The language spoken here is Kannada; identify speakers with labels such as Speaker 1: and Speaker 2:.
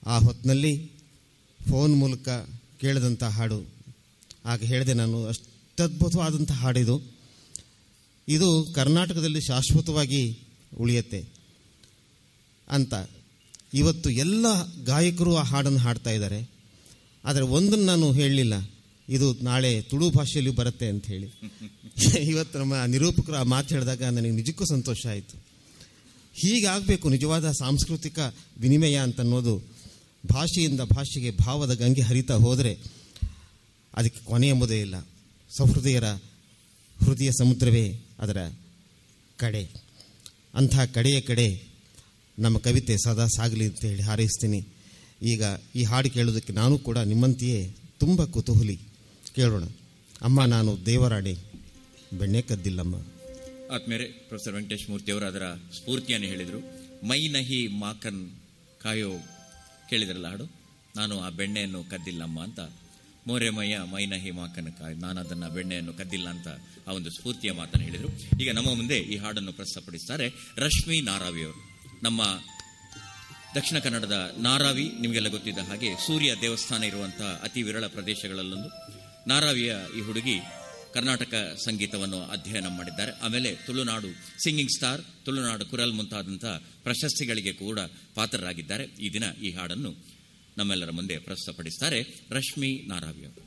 Speaker 1: ಆ ಹೊತ್ತಿನಲ್ಲಿ ಫೋನ್ ಮೂಲಕ ಕೇಳಿದಂಥ ಹಾಡು ಆಗ ಹೇಳಿದೆ ನಾನು ಅತ್ಯದ್ಭುತವಾದಂಥ ಹಾಡಿದು ಇದು ಕರ್ನಾಟಕದಲ್ಲಿ ಶಾಶ್ವತವಾಗಿ ಉಳಿಯುತ್ತೆ ಅಂತ ಇವತ್ತು ಎಲ್ಲ ಗಾಯಕರು ಆ ಹಾಡನ್ನು ಹಾಡ್ತಾ ಇದ್ದಾರೆ ಆದರೆ ಒಂದನ್ನು ನಾನು ಹೇಳಲಿಲ್ಲ ಇದು ನಾಳೆ ತುಳು ಭಾಷೆಯಲ್ಲಿ ಬರುತ್ತೆ ಅಂತ ಹೇಳಿ ಇವತ್ತು ನಮ್ಮ ನಿರೂಪಕರು ಆ ಮಾತು ಹೇಳಿದಾಗ ನನಗೆ ನಿಜಕ್ಕೂ ಸಂತೋಷ ಆಯಿತು ಹೀಗಾಗಬೇಕು ನಿಜವಾದ ಸಾಂಸ್ಕೃತಿಕ ವಿನಿಮಯ ಅಂತ ಅನ್ನೋದು ಭಾಷೆಯಿಂದ ಭಾಷೆಗೆ ಭಾವದ ಗಂಗೆ ಹರಿತಾ ಹೋದರೆ ಅದಕ್ಕೆ ಕೊನೆ ಎಂಬುದೇ ಇಲ್ಲ ಸಹೃದಯರ ಹೃದಯ ಸಮುದ್ರವೇ ಅದರ ಕಡೆ ಅಂಥ ಕಡೆಯ ಕಡೆ ನಮ್ಮ ಕವಿತೆ ಸದಾ ಸಾಗಲಿ ಅಂತ ಹೇಳಿ ಹಾರೈಸ್ತೀನಿ ಈಗ ಈ ಹಾಡು ಕೇಳೋದಕ್ಕೆ ನಾನು ಕೂಡ ನಿಮ್ಮಂತೆಯೇ ತುಂಬ ಕುತೂಹಲಿ ಕೇಳೋಣ ಅಮ್ಮ ನಾನು ದೇವರಾಣಿ ಬೆಣ್ಣೆ ಕದ್ದಿಲ್ಲಮ್ಮ
Speaker 2: ಆತ್ಮೇರೆ ಪ್ರೊಫೆಸರ್ ವೆಂಕಟೇಶ್ ಮೂರ್ತಿ ಅವರು ಅದರ ಸ್ಫೂರ್ತಿಯನ್ನು ಹೇಳಿದರು ಮೈ ನಹಿ ಮಾಕನ್ ಕಾಯೋ ಕೇಳಿದ್ರಲ್ಲ ಹಾಡು ನಾನು ಆ ಬೆಣ್ಣೆಯನ್ನು ಕದ್ದಿಲ್ಲಮ್ಮ ಅಂತ ಮೋರೆಮಯ್ಯ ಮೈ ನಹಿ ಮಾಕನ್ ಕಾಯ್ ನಾನು ಅದನ್ನ ಬೆಣ್ಣೆಯನ್ನು ಕದ್ದಿಲ್ಲ ಅಂತ ಆ ಒಂದು ಸ್ಫೂರ್ತಿಯ ಮಾತನ್ನು ಹೇಳಿದರು ಈಗ ನಮ್ಮ ಮುಂದೆ ಈ ಹಾಡನ್ನು ಪ್ರಸ್ತುತಪಡಿಸ್ತಾರೆ ರಶ್ಮಿ ನಾರಾವಿ ಅವರು ನಮ್ಮ ದಕ್ಷಿಣ ಕನ್ನಡದ ನಾರಾವಿ ನಿಮಗೆಲ್ಲ ಗೊತ್ತಿದ್ದ ಹಾಗೆ ಸೂರ್ಯ ದೇವಸ್ಥಾನ ಇರುವಂತಹ ಅತಿ ವಿರಳ ಪ್ರದೇಶಗಳಲ್ಲೊಂದು ನಾರಾವಿಯ ಈ ಹುಡುಗಿ ಕರ್ನಾಟಕ ಸಂಗೀತವನ್ನು ಅಧ್ಯಯನ ಮಾಡಿದ್ದಾರೆ ಆಮೇಲೆ ತುಳುನಾಡು ಸಿಂಗಿಂಗ್ ಸ್ಟಾರ್ ತುಳುನಾಡು ಕುರಲ್ ಮುಂತಾದಂತಹ ಪ್ರಶಸ್ತಿಗಳಿಗೆ ಕೂಡ ಪಾತ್ರರಾಗಿದ್ದಾರೆ ಈ ದಿನ ಈ ಹಾಡನ್ನು ನಮ್ಮೆಲ್ಲರ ಮುಂದೆ ಪ್ರಸ್ತುತಪಡಿಸ್ತಾರೆ ರಶ್ಮಿ ನಾರಾವಿ ಅವರು